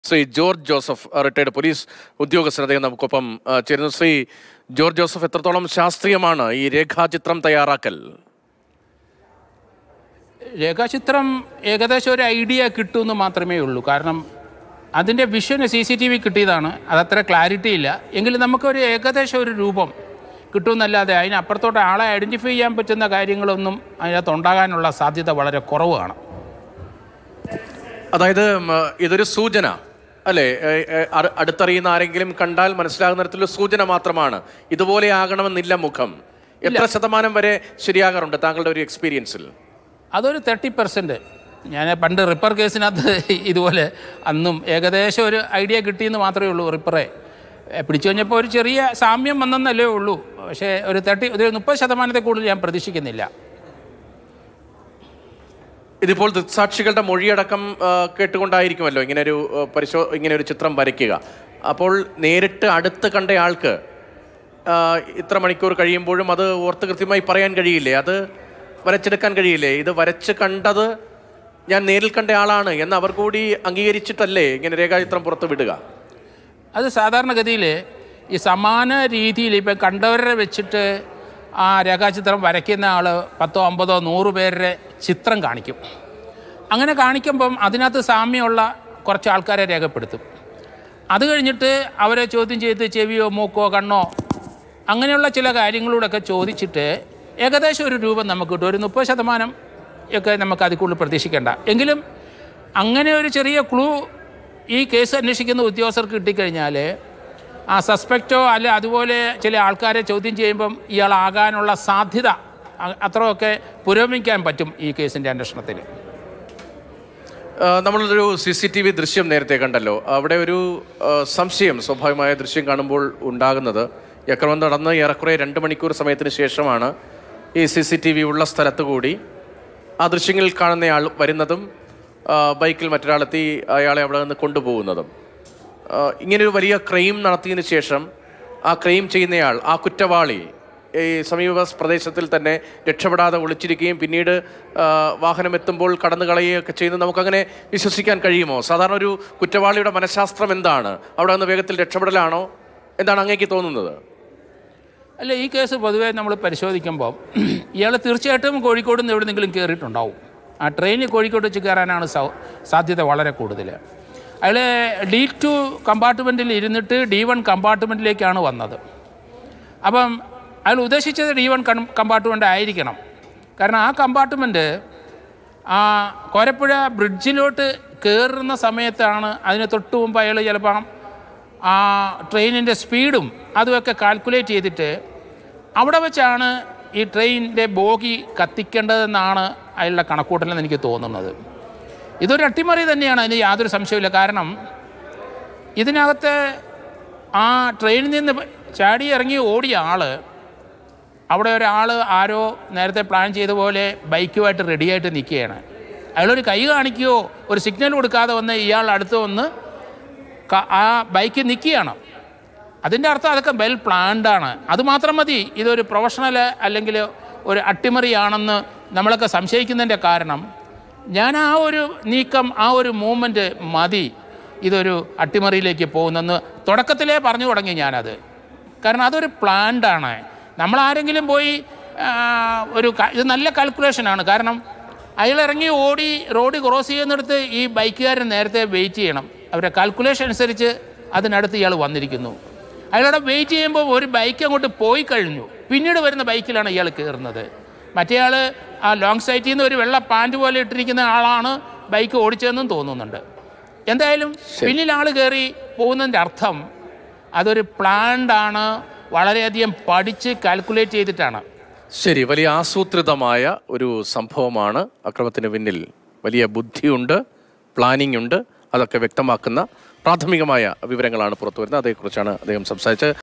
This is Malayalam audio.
Shri George Joseph retired police ഉദ്യോഗസ്ഥൻ അദ്ദേഹം നമുക്കൊപ്പം ആ, ചേരുന്നു ശ്രീ ജോർജ് ജോസഫ് എത്രത്തോളം ശാസ്ത്രീയമാണ് ഈ രേഖാചിത്രം തയ്യാറാക്കൽ രേഖാചിത്രം ഏകദേശം ഒരു ഐഡിയ കിട്ടുമെന്ന് മാത്രമേ ഉള്ളൂ കാരണം അതിൻ്റെ വിഷ്വന് സി സി ടി വി കിട്ടിയതാണ് അതത്ര ക്ലാരിറ്റി ഇല്ല എങ്കിലും നമുക്കൊരു ഏകദേശം ഒരു രൂപം കിട്ടുമെന്നല്ലാതെ അതിനപ്പുറത്തോട്ട് ആളെ ഐഡൻറ്റിഫൈ ചെയ്യാൻ പറ്റുന്ന കാര്യങ്ങളൊന്നും അതിനകത്ത് ഉണ്ടാകാനുള്ള സാധ്യത വളരെ കുറവാണ് അതായത് ഉം, ഇതൊരു സൂചന അല്ലേ ഏ, ഏ, അട്- അടുത്തറിയുന്ന ആരെങ്കിലും കണ്ടാൽ മനസ്സിലാകുന്ന തരത്തിലുള്ള സൂചന മാത്രമാണ് ഇതുപോലെ ആകണമെന്നില്ല മുഖം എത്ര ശതമാനം വരെ ശരിയാകാറുണ്ട് താങ്കളുടെ ഒരു എക്സ്പീരിയൻസിൽ അതൊരു തേർട്ടി പെർസെൻറ്റ് ഞാൻ പണ്ട് റിപ്പർ കേസിനകത്ത് ഇതുപോലെ അന്നും ഏകദേശം ഒരു ഐഡിയ കിട്ടിയെന്ന് മാത്രമേ ഉള്ളൂ റിപ്പറെ എ, പിടിച്ചു കഴിഞ്ഞപ്പോൾ ഒരു ചെറിയ സാമ്യം വന്നെന്നല്ലേ ഉള്ളൂ പക്ഷേ ഒരു തേർട്ടി ഒരു മുപ്പത് ശതമാനത്തെ കൂടുതൽ ഞാൻ പ്രതീക്ഷിക്കുന്നില്ല ഇതിപ്പോൾ ദൃക്സാക്ഷികളുടെ മൊഴിയടക്കം ആ, കേട്ടുകൊണ്ടായിരിക്കുമല്ലോ ഇങ്ങനെ ഒരു ആ, പരിശോ ഇങ്ങനെ ഒരു ചിത്രം വരയ്ക്കുക അപ്പോൾ നേരിട്ട് അടുത്ത് കണ്ട ആൾക്ക് ആ, ഇത്ര മണിക്കൂർ കഴിയുമ്പോഴും അത് ഓർത്ത് കൃത്യമായി പറയാൻ കഴിയില്ലേ അത് വരച്ചെടുക്കാൻ കഴിയില്ലേ ഇത് വരച്ച് കണ്ടത് ഞാൻ നേരിൽ കണ്ട ആളാണ് എന്ന് അവർ കൂടി അംഗീകരിച്ചിട്ടല്ലേ ഇങ്ങനെ രേഖാചിത്രം പുറത്ത് വിടുക അത് സാധാരണഗതിയിൽ ഈ സമാന രീതിയിൽ ഇപ്പം കണ്ടവരെ വെച്ചിട്ട് ആ രേഖാചിത്രം വരയ്ക്കുന്ന ആൾ പത്തോ അമ്പതോ നൂറ് പേരുടെ ചിത്രം കാണിക്കും അങ്ങനെ കാണിക്കുമ്പം അതിനകത്ത് സാമ്യമുള്ള കുറച്ച് ആൾക്കാരെ രേഖപ്പെടുത്തും അത് കഴിഞ്ഞിട്ട് അവരെ ചോദ്യം ചെയ്ത് ചെവിയോ മൂക്കോ കണ്ണോ അങ്ങനെയുള്ള ചില കാര്യങ്ങളൂടെയൊക്കെ ചോദിച്ചിട്ട് ഏകദേശം ഒരു രൂപം നമുക്ക് കിട്ടും ഒരു മുപ്പത് ശതമാനം ഒക്കെ നമുക്ക് അതിൽ കൂടുതൽ പ്രതീക്ഷിക്കേണ്ട എങ്കിലും അങ്ങനെ ഒരു ചെറിയ ക്ലൂ ഈ കേസ് അന്വേഷിക്കുന്ന ഉദ്യോഗസ്ഥർക്ക് കിട്ടിക്കഴിഞ്ഞാൽ ആ സസ്പെക്റ്റോ അല്ല അതുപോലെ ചില ആൾക്കാരെ ചോദ്യം ചെയ്യുമ്പം ഇയാളാകാനുള്ള സാധ്യത അ- അത്രയൊക്കെ പുരോഗമിക്കാൻ പറ്റും ഈ കേസിൻ്റെ അന്വേഷണത്തിൽ ആ, നമ്മളൊരു സി സി ടി വി ദൃശ്യം നേരത്തെ കണ്ടല്ലോ അവിടെ ഒരു ആ, സംശയം സ്വാഭാവികമായ ദൃശ്യം കാണുമ്പോൾ ഉണ്ടാകുന്നത് ഈ അക്രമം നടന്ന് ഏറെക്കുറെ രണ്ട് മണിക്കൂർ സമയത്തിന് ശേഷമാണ് ഈ സി സി ടി വി ഉള്ള സ്ഥലത്ത് കൂടി ആ ദൃശ്യങ്ങളിൽ കാണുന്നയാൾ വരുന്നതും ആ, ബൈക്കിൽ മറ്റൊരാളെത്തി അയാളെ അവിടെ നിന്ന് കൊണ്ടുപോകുന്നതും ആ, ഇങ്ങനൊരു വലിയ ക്രൈം നടത്തിയതിന് ശേഷം ആ ക്രൈം ചെയ്യുന്നയാൾ ആ കുറ്റവാളി ഈ സമീപ പ്രദേശത്തിൽ തന്നെ രക്ഷപ്പെടാതെ ഒളിച്ചിരിക്കുകയും പിന്നീട് ആ, വാഹനം എത്തുമ്പോൾ കടന്നു കളയുകയൊക്കെ ചെയ്യുന്നത് നമുക്കങ്ങനെ വിശ്വസിക്കാൻ കഴിയുമോ സാധാരണ ഒരു കുറ്റവാളിയുടെ മനഃശാസ്ത്രം എന്താണ് അവിടെ നിന്ന് വേഗത്തിൽ രക്ഷപ്പെടലാണോ എന്താണ് അങ്ങേക്ക് തോന്നുന്നത് അല്ല ഈ കേസ് പൊതുവേ നമ്മൾ പരിശോധിക്കുമ്പോൾ ഇയാൾ തീർച്ചയായിട്ടും കോഴിക്കോട് നിന്ന് എവിടെന്നെങ്കിലും കയറിയിട്ടുണ്ടാവും ആ ട്രെയിനിൽ കോഴിക്കോട് വെച്ച് കയറാനാണ് സൗ- സാധ്യത വളരെ കൂടുതൽ അയാൾ ഡി ടു കമ്പാർട്ട്മെൻറ്റിൽ ഇരുന്നിട്ട് ഡി വൺ കമ്പാർട്ട്മെൻറ്റിലേക്കാണ് വന്നത് അപ്പം അയാൾ ഉദ്ദേശിച്ചത് ഡി വൺ കമ്പാർട്ട്മെൻ്റ് ആയിരിക്കണം കാരണം ആ കമ്പാർട്ട്മെൻറ്റ് ആ കോരപ്പുഴ ബ്രിഡ്ജിലോട്ട് കയറുന്ന സമയത്താണ് അതിന് തൊട്ട് മുമ്പ് അയാൾ ചിലപ്പം ആ ട്രെയിനിൻ്റെ സ്പീഡും അതുമൊക്കെ കാൽക്കുലേറ്റ് ചെയ്തിട്ട് അവിടെ വെച്ചാണ് ഈ ട്രെയിനിൻ്റെ ബോഗി കത്തിക്കേണ്ടതെന്നാണ് അയാളുടെ കണക്കൂട്ടലെന്ന് എനിക്ക് തോന്നുന്നത് ഇതൊരു അട്ടിമറി തന്നെയാണ് അതിന് യാതൊരു സംശയമില്ല കാരണം ഇതിനകത്ത് ആ ട്രെയിനിൽ നിന്ന് ചാടി ഇറങ്ങി ഓടിയ ആൾ അവിടെ ഒരാൾ ആരോ നേരത്തെ പ്ലാൻ ചെയ്ത പോലെ ബൈക്കുമായിട്ട് റെഡിയായിട്ട് നിൽക്കുകയാണ് അയാളൊരു കൈ കാണിക്കുകയോ ഒരു സിഗ്നൽ കൊടുക്കാതെ വന്ന് ഇയാൾ അടുത്ത് വന്ന് ക- ആ ബൈക്ക് നിൽക്കുകയാണ് അതിൻ്റെ അർത്ഥം അതൊക്കെ വെൽ പ്ലാൻഡാണ് അതുമാത്രം മതി ഇതൊരു പ്രൊഫഷണൽ അല്ലെങ്കിൽ ഒരു അട്ടിമറിയാണെന്ന് നമ്മളൊക്കെ സംശയിക്കുന്നതിൻ്റെ കാരണം ഞാൻ ആ ഒരു നീക്കം ആ ഒരു മൂവ്മെൻറ്റ് മതി ഇതൊരു അട്ടിമറിയിലേക്ക് പോകുന്നെന്ന് തുടക്കത്തിലേ പറഞ്ഞു തുടങ്ങി ഞാനത് കാരണം അതൊരു പ്ലാൻഡാണ് നമ്മൾ ആരെങ്കിലും പോയി ആ, ഒരു ക- ഇത് നല്ല കാൽക്കുലേഷനാണ് കാരണം അയാൾ ഇറങ്ങി ഓടി റോഡ് ക്രോസ് ചെയ്യുന്നിടത്ത് ഈ ബൈക്കുകാരൻ നേരത്തെ വെയിറ്റ് ചെയ്യണം അവരുടെ കാൽക്കുലേഷൻ അനുസരിച്ച് അതിനടുത്ത് ഇയാൾ വന്നിരിക്കുന്നു അയാളവിടെ വെയിറ്റ് ചെയ്യുമ്പോൾ ഒരു ബൈക്ക് അങ്ങോട്ട് പോയി കഴിഞ്ഞു പിന്നീട് വരുന്ന ബൈക്കിലാണ് ഇയാൾ കയറുന്നത് മറ്റേയാൾ ആ ലോങ് സൈറ്റിൽ നിന്ന് ഒരു വെള്ള പാൻറ് പോലെ ഇട്ടിരിക്കുന്ന ആളാണ് ബൈക്ക് ഓടിച്ചതെന്നും തോന്നുന്നുണ്ട് എന്തായാലും പിന്നിൽ ആൾ കയറി പോകുന്നതിൻ്റെ അർത്ഥം അതൊരു പ്ലാൻഡ് ആണ് വളരെയധികം പഠിച്ച് കാൽക്കുലേറ്റ് ചെയ്തിട്ടാണ് ശരി വലിയ ആസൂത്രിതമായ ഒരു സംഭവമാണ് അക്രമത്തിന് പിന്നിൽ വലിയ ബുദ്ധിയുണ്ട് പ്ലാനിംഗ് ഉണ്ട് അതൊക്കെ വ്യക്തമാക്കുന്ന പ്രാഥമികമായ വിവരങ്ങളാണ് പുറത്തു വരുന്നത് അതേക്കുറിച്ചാണ് അദ്ദേഹം സംസാരിച്ചത്